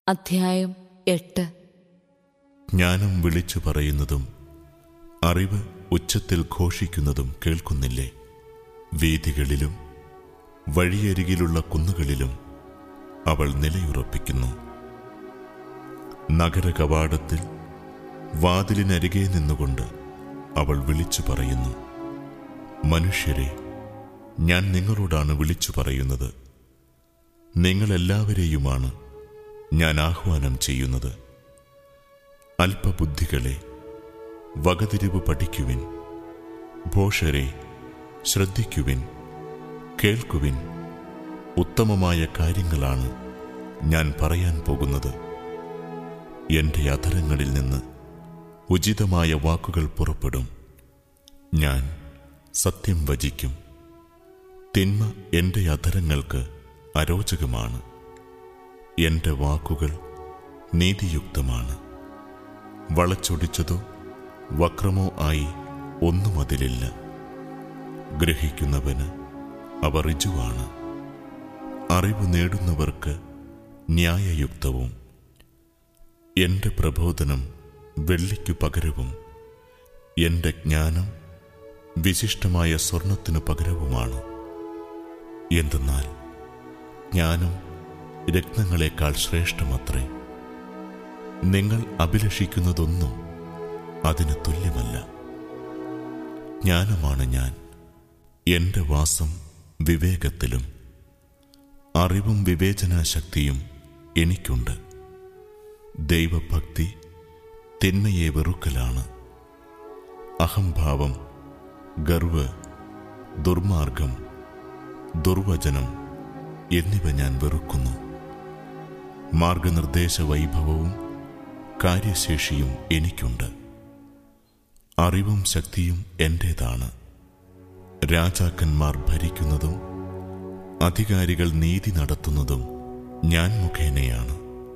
അധ്യായം എട്ട് ജ്ഞാനം വിളിച്ചു പറയുന്നതും അറിവ് ഉച്ചത്തിൽ ഘോഷിക്കുന്നതും കേൾക്കുന്നില്ലേ വീഥികളിലും വഴിയരികിലുള്ള കുന്നുകളിലും അവൾ നിലയുറപ്പിക്കുന്നു നഗര കവാടത്തിൽ വാതിലിനരികെ നിന്നുകൊണ്ട് അവൾ വിളിച്ചു പറയുന്നു മനുഷ്യരെ ഞാൻ നിങ്ങളോടാണ് വിളിച്ചു പറയുന്നത് നിങ്ങളെല്ലാവരെയുമാണ് ഞാൻ ആഹ്വാനം ചെയ്യുന്നത് അല്പബുദ്ധികളെ വകതിരിവ് പഠിക്കുവിൻ ഭോഷരെ ശ്രദ്ധിക്കുവിൻ കേൾക്കുവിൻ ഉത്തമമായ കാര്യങ്ങളാണ് ഞാൻ പറയാൻ പോകുന്നത് എൻ്റെ അധരങ്ങളിൽ നിന്ന് ഉചിതമായ വാക്കുകൾ പുറപ്പെടും ഞാൻ സത്യം വചിക്കും തിന്മ എൻ്റെ അധരങ്ങൾക്ക് അരോചകമാണ് എൻ്റെ വാക്കുകൾ നീതിയുക്തമാണ് വളച്ചൊടിച്ചതോ വക്രമോ ആയി ഒന്നും അതിലില്ല ഗ്രഹിക്കുന്നവന് അവ ഋജുവാണ് അറിവ് നേടുന്നവർക്ക് ന്യായയുക്തവും എൻ്റെ പ്രബോധനം വെള്ളിക്കു പകരവും എൻ്റെ ജ്ഞാനം വിശിഷ്ടമായ സ്വർണത്തിനു പകരവുമാണ് എന്തെന്നാൽ ജ്ഞാനം രത്നങ്ങളെക്കാൾ ശ്രേഷ്ഠമത്രേ നിങ്ങൾ അഭിലഷിക്കുന്നതൊന്നും അതിന് തുല്യമല്ല ജ്ഞാനമാണ് ഞാൻ എൻ്റെ വാസം വിവേകത്തിലും അറിവും വിവേചനാശക്തിയും എനിക്കുണ്ട് ദൈവഭക്തി തിന്മയെ വെറുക്കലാണ് അഹംഭാവം ഗർവ് ദുർമാർഗം ദുർവചനം എന്നിവ ഞാൻ വെറുക്കുന്നു മാർഗനിർദ്ദേശ വൈഭവവും കാര്യശേഷിയും എനിക്കുണ്ട് അറിവും ശക്തിയും എൻ്റേതാണ് രാജാക്കന്മാർ ഭരിക്കുന്നതും അധികാരികൾ നീതി നടത്തുന്നതും ഞാൻ മുഖേനയാണ്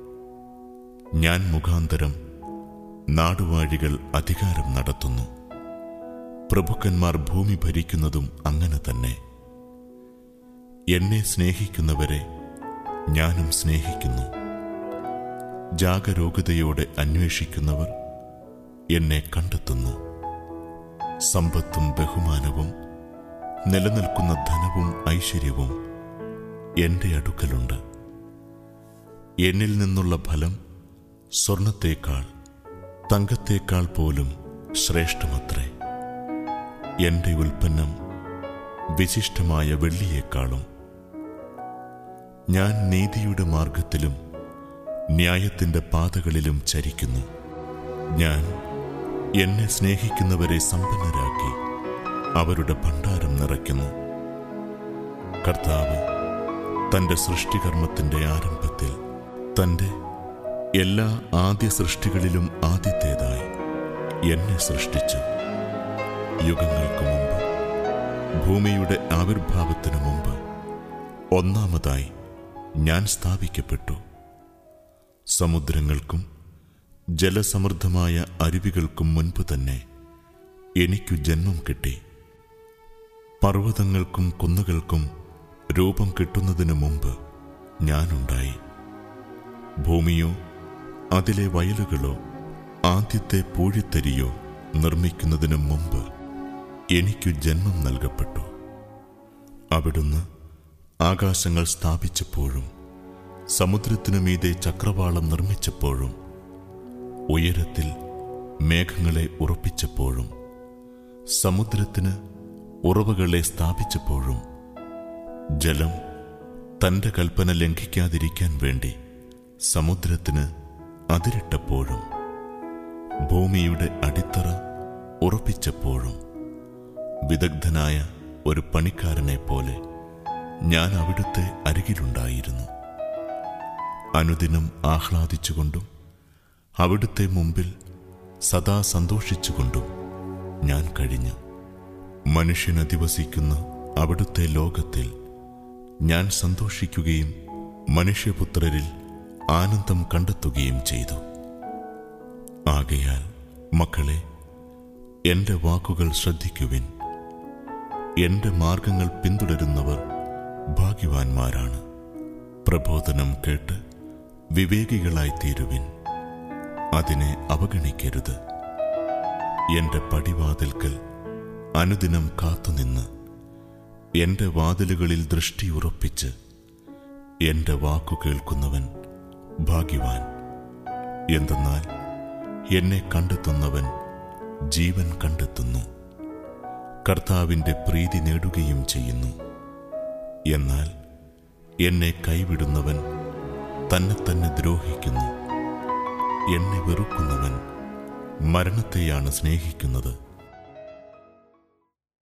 ഞാൻ മുഖാന്തരം നാടുവാഴികൾ അധികാരം നടത്തുന്നു പ്രഭുക്കന്മാർ ഭൂമി ഭരിക്കുന്നതും അങ്ങനെ തന്നെ എന്നെ സ്നേഹിക്കുന്നവരെ ഞാനും സ്നേഹിക്കുന്നു ജാഗരൂകതയോടെ അന്വേഷിക്കുന്നവർ എന്നെ കണ്ടെത്തുന്നു സമ്പത്തും ബഹുമാനവും നിലനിൽക്കുന്ന ധനവും ഐശ്വര്യവും എൻ്റെ അടുക്കലുണ്ട് എന്നിൽ നിന്നുള്ള ഫലം സ്വർണത്തേക്കാൾ തങ്കത്തേക്കാൾ പോലും ശ്രേഷ്ഠമത്രേ എൻ്റെ ഉൽപ്പന്നം വിശിഷ്ടമായ വെള്ളിയേക്കാളും ഞാൻ നീതിയുടെ മാർഗത്തിലും ന്യായത്തിൻ്റെ പാതകളിലും ചരിക്കുന്നു ഞാൻ എന്നെ സ്നേഹിക്കുന്നവരെ സമ്പന്നരാക്കി അവരുടെ ഭണ്ഡാരം നിറയ്ക്കുന്നു കർത്താവ് തൻ്റെ സൃഷ്ടികർമ്മത്തിൻ്റെ ആരംഭത്തിൽ തൻ്റെ എല്ലാ ആദ്യ സൃഷ്ടികളിലും ആദ്യത്തേതായി എന്നെ സൃഷ്ടിച്ചു യുഗങ്ങൾക്ക് മുമ്പ് ഭൂമിയുടെ ആവിർഭാവത്തിനു മുമ്പ് ഒന്നാമതായി ഞാൻ സ്ഥാപിക്കപ്പെട്ടു സമുദ്രങ്ങൾക്കും ജലസമൃദ്ധമായ അരുവികൾക്കും മുൻപ് തന്നെ എനിക്കു ജന്മം കിട്ടി പർവ്വതങ്ങൾക്കും കുന്നുകൾക്കും രൂപം കിട്ടുന്നതിനു മുമ്പ് ഞാനുണ്ടായി ഭൂമിയോ അതിലെ വയലുകളോ ആദ്യത്തെ പൂഴിത്തരിയോ നിർമ്മിക്കുന്നതിനു മുമ്പ് എനിക്കു ജന്മം നൽകപ്പെട്ടു അവിടുന്ന് ആകാശങ്ങൾ സ്ഥാപിച്ചപ്പോഴും സമുദ്രത്തിനു മീതെ ചക്രവാളം നിർമ്മിച്ചപ്പോഴും ഉയരത്തിൽ മേഘങ്ങളെ ഉറപ്പിച്ചപ്പോഴും സമുദ്രത്തിന് ഉറവുകളെ സ്ഥാപിച്ചപ്പോഴും ജലം തന്റെ കൽപ്പന ലംഘിക്കാതിരിക്കാൻ വേണ്ടി സമുദ്രത്തിന് അതിരിട്ടപ്പോഴും ഭൂമിയുടെ അടിത്തറ ഉറപ്പിച്ചപ്പോഴും വിദഗ്ധനായ ഒരു പണിക്കാരനെ പോലെ ഞാൻ അവിടുത്തെ അരികിലുണ്ടായിരുന്നു അനുദിനം ആഹ്ലാദിച്ചുകൊണ്ടും അവിടുത്തെ മുമ്പിൽ സദാ സന്തോഷിച്ചുകൊണ്ടും ഞാൻ കഴിഞ്ഞു മനുഷ്യൻ അധിവസിക്കുന്ന അവിടുത്തെ ലോകത്തിൽ ഞാൻ സന്തോഷിക്കുകയും മനുഷ്യപുത്രരിൽ ആനന്ദം കണ്ടെത്തുകയും ചെയ്തു ആകയാൽ മക്കളെ എൻ്റെ വാക്കുകൾ ശ്രദ്ധിക്കുവിൻ എൻ്റെ മാർഗങ്ങൾ പിന്തുടരുന്നവർ ഭാഗ്യവാന്മാരാണ് പ്രബോധനം കേട്ട് വിവേകികളായി തീരുവിൻ അതിനെ അവഗണിക്കരുത് എന്റെ പടിവാതിൽക്കൽ അനുദിനം കാത്തുനിന്ന് എന്റെ വാതിലുകളിൽ ദൃഷ്ടി ഉറപ്പിച്ച് എന്റെ വാക്കു കേൾക്കുന്നവൻ ഭാഗ്യവാൻ എന്തെന്നാൽ എന്നെ കണ്ടെത്തുന്നവൻ ജീവൻ കണ്ടെത്തുന്നു കർത്താവിൻ്റെ പ്രീതി നേടുകയും ചെയ്യുന്നു എന്നാൽ എന്നെ കൈവിടുന്നവൻ തന്നെ തന്നെ ദ്രോഹിക്കുന്നു എന്നെ വെറുക്കുന്നവൻ മരണത്തെയാണ് സ്നേഹിക്കുന്നത്